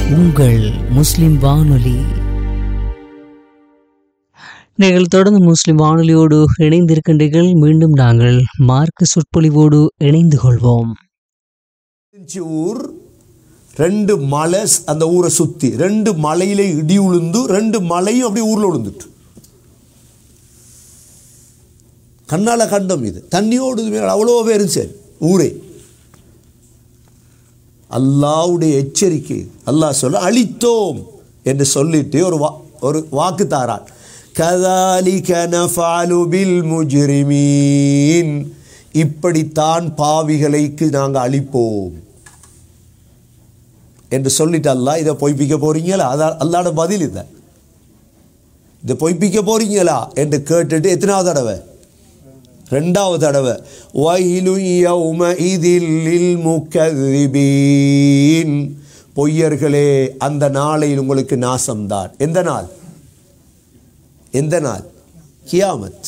உங்கள் முஸ்லிம் வானொலி நீங்கள் தொடர்ந்து முஸ்லிம் வானொலியோடு இணைந்திருக்கின்றீர்கள் மீண்டும் நாங்கள் மார்க்க சொற்பொழிவோடு இணைந்து கொள்வோம் இருந்துச்சு ஊர் ரெண்டு மலை ஸ்- அந்த ஊரை சுற்றி ரெண்டு மலையில இடி உளுந்து ரெண்டு மலையும் அப்படியே ஊரில் விழுந்துட்டு கண்ணால் கண்டம் இது தண்ணியோடு மேல அவ்வளோ பேரும் சரி ஊரே அல்லாவுடைய எச்சரிக்கை அல்லாஹ் சொல்ல அழித்தோம் என்று சொல்லிட்டு ஒரு வா ஒரு வாக்கு தாரான் கதாலிக நஃபாலு பில் முஜ்ரிமீன் இப்படித்தான் பாவிகளைக்கு நாங்கள் அழிப்போம் என்று சொல்லிட்டு அல்லாஹ் இதை பொய்ப்பிக்க போறீங்களா அதான் அல்லாட பதில் இதை இதை பொய்ப்பிக்க போறீங்களா என்று கேட்டுட்டு எத்தனாவது தடவை ரெண்டாவது தடவை வயலு யௌம இதில் முக்கதிபீன் பொய்யர்களே அந்த நாளையில் உங்களுக்கு நாசம்தான் எந்த நாள் எந்த நாள் கியாமத்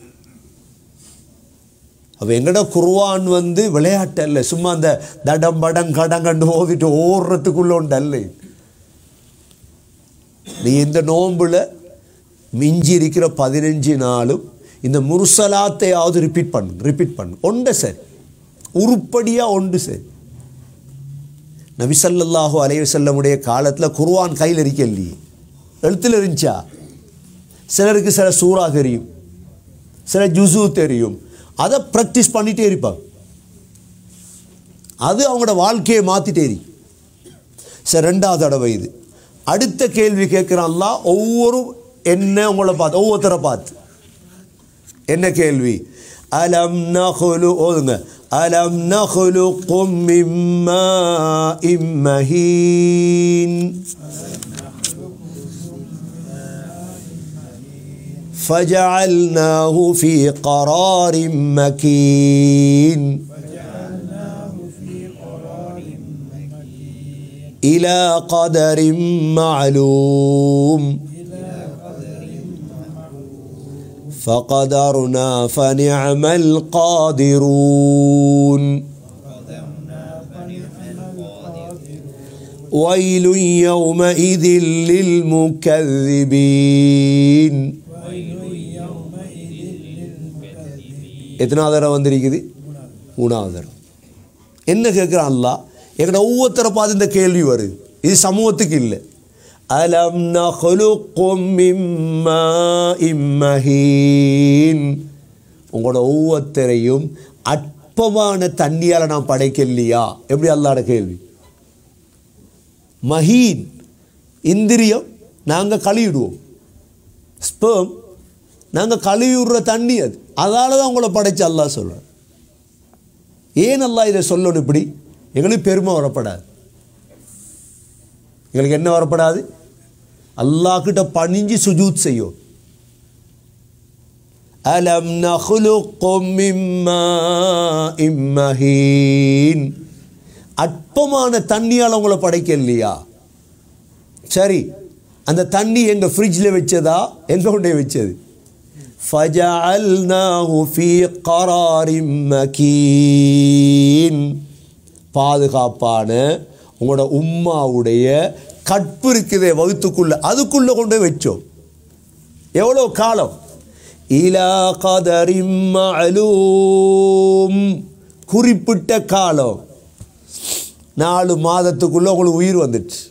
அவ எங்கட குர்வான் வந்து விளையாட்டு அல்ல சும்மா அந்த தடம் படம் கடங்கண்டு ஓதிட்டு ஓடுறதுக்குள்ள உண்டு அல்ல இது. நீ இந்த நோம்புல மிஞ்சி இருக்கிற பதினஞ்சு நாளும் இந்த முருசலாத்தையாவது ரிப்பீட் பண்ணு ரிப்பீட் பண்ணு ஒன்று சரி உருப்படியாக ஒன்று சரி நபிசல்லாஹு அலைய செல்லமுடைய காலத்தில் குர்ஆன் கையில் இருக்க இல்லையே எழுத்தில் இருந்துச்சா சிலருக்கு சில சூறா தெரியும் சில ஜுசு தெரியும் அதை ப்ராக்டிஸ் பண்ணிட்டே இருப்பாங்க அது அவங்களோட வாழ்க்கையை மாற்றிட்டே இருக்கு சரி ரெண்டாவது தடவை இது அடுத்த கேள்வி கேட்குறான்ல ஒவ்வொரு என்ன உங்களை பார்த்து ஒவ்வொருத்தரை பார்த்து என்ன கேள்வி அலம் நகுலு ஓதுங்க அலம் நகுலு கும்மிம்மா இம்மஹீன் فجعلناه في قرار مكين إلى قدر معلوم فقدرنا فنعم القادرون ويل يومئذ للمكذبين எத்தனாவது தடவை வந்திருக்குது மூணாவது தடவை என்ன கேட்குறான் அல்லாஹ் எங்கட ஒவ்வொருத்தரை பார்த்து இந்த கேள்வி வருது இது சமூகத்துக்கு இல்லை அலம் நஹ்லுக்கும் மின் மாஇம் மஹீன் உங்களோட ஒவ்வொருத்தரையும் அற்பமான தண்ணியால் நான் படைக்கலையா எப்படி அல்லாட கேள்வி மஹீன் இந்திரியம் நாங்கள் கழுவிடுவோம் ஸ்பெர்ம் நாங்கள் கழுவி விடுற தண்ணி அது அதால தான் உங்களை படைச்சு அல்லாஹ் சொல்கிறேன் ஏன் அல்லாஹ் இதை சொல்லணும் இப்படி எங்களுக்கு பெருமை வரப்படாது எங்களுக்கு என்ன வரப்படாது அல்லாஹ் கிட்ட பணிஞ்சு சுஜூத் செய்யும் அலம் நஹ்லுக்கும் மின் மாஇம் மஹீன் அற்பமான தண்ணியால் உங்களை படைக்க இல்லையா சரி அந்த தண்ணி எங்கள் ஃப்ரிட்ஜில் வச்சதா எங்க கொண்டே வச்சது فَجَعَلْنَاهُ فِي قَرَارٍ مَكِينٍ பாதுகாப்பான உங்களோட உம்மாவுடைய கற்பு இருக்குதே வகுத்துக்குள்ள அதுக்குள்ள கொண்டு போய் வச்சோம் எவ்வளோ காலம் இலா கதரிம் மஅலூம் குறிப்பிட்ட காலம் நாலு மாதத்துக்குள்ள உங்களுக்கு உயிர் வந்துச்சு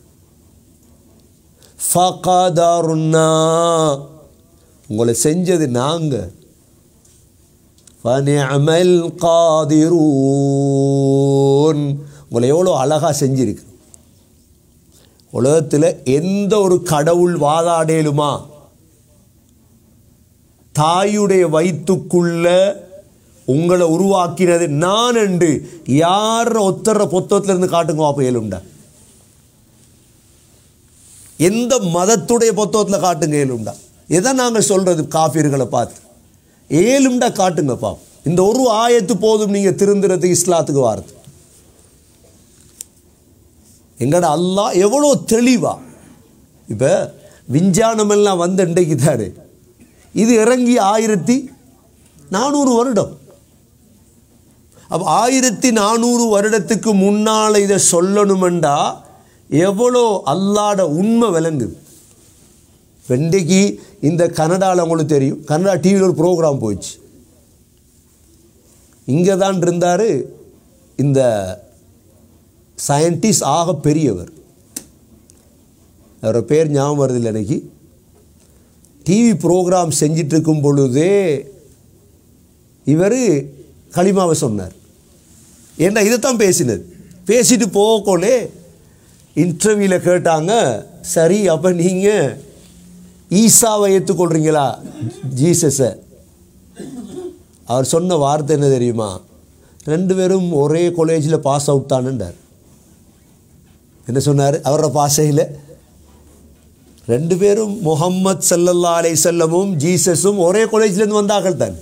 ஃபகதர்னா உங்களை செஞ்சது நாங்கள் ஃபனிஅமல் காதிரூன் உங்களை எவ்வளோ அழகாக செஞ்சிருக்கு உலகத்தில் எந்த ஒரு கடவுள் வாதாடேலுமா தாயுடைய வயிற்றுக்குள்ள உங்களை உருவாக்கினது நான் என்று யார் ஒத்தர பொத்தத்திலிருந்து காட்டுங்க அப்போ ஏழுண்டா எந்த மதத்துடைய பொத்தத்தில் காட்டுங்க ஏழுண்டா எதை நாங்கள் சொல்றது காஃபிர்களை பார்த்து ஏழும்டா காட்டுங்க பாப் இந்த ஒரு ஆயத்து போதும் நீங்கள் திருந்துறதுக்கு இஸ்லாத்துக்கு வாரது எங்கட அல்லாஹ் எவ்வளோ தெளிவா இப்போ விஞ்ஞானமெல்லாம் வந்த இன்றைக்கு தாரு இது இறங்கி ஆயிரத்தி நானூறு வருடம் அப்போ ஆயிரத்தி நானூறு வருடத்துக்கு முன்னால் இதை சொல்லணுமெண்டா எவ்வளோ அல்லாட உண்மை விளங்குது வெண்டைக்கு இந்த கனடாவில் உங்களுக்கு தெரியும் கனடா டிவியில் ஒரு ப்ரோக்ராம் போயிடுச்சு இங்கே தான் இருந்தார் இந்த சயின்டிஸ்ட் ஆக பெரியவர் அவரோட பேர் ஞாபகம் வருது இல்லை எனக்கு டிவி ப்ரோக்ராம் செஞ்சிட்டு இருக்கும் பொழுதே இவர் களிமாவை சொன்னார் ஏன்னா இதைத்தான் பேசினது பேசிட்டு போகக்கோலே இன்டர்வியூவில் கேட்டாங்க சரி அப்போ நீங்கள் ஈசாவை ஏற்றுக்கொள்கிறீங்களா ஜீசஸை அவர் சொன்ன வார்த்தை என்ன தெரியுமா ரெண்டு பேரும் ஒரே காலேஜில் பாஸ் அவுட் தானுன்றார் என்ன சொன்னார் அவரோட பாஷையில் ரெண்டு பேரும் முகம்மது சல்லல்லா அலை செல்லமும் ஜீசஸும் ஒரே காலேஜ்லேருந்து வந்தார்கள் தான்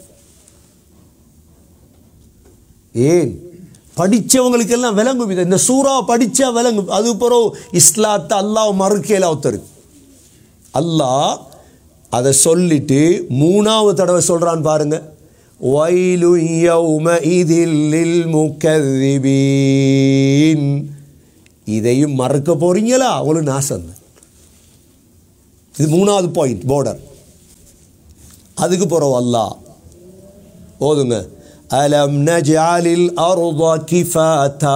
ஏன் படித்தவங்களுக்கெல்லாம் விளங்கும் இது இந்த சூறா படித்தா விளங்கும் அது பிறகு இஸ்லாத்தை அல்லாஹ் மறுக்கையில் ஒருத்தருக்கு அல்லாஹ் அதை சொல்லிட்டு மூணாவது தடவை சொல்கிறான் பாருங்க வயலு யௌம இதில் முக்கதிபீன் இதையும் மறக்க போறீங்களா உங்களுக்கு நாசம் இது மூணாவது பாயிண்ட் பார்டர் அதுக்கு போகிறோம் அல்லாஹ் ஓதுங்க அலம் நஜாலில் அருض கிஃபாத்தா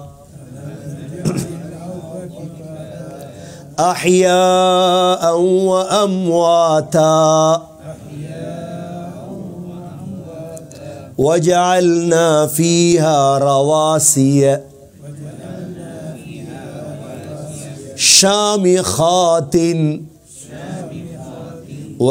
أحياء وأمواتا وجعلنا فيها رواسي شامخات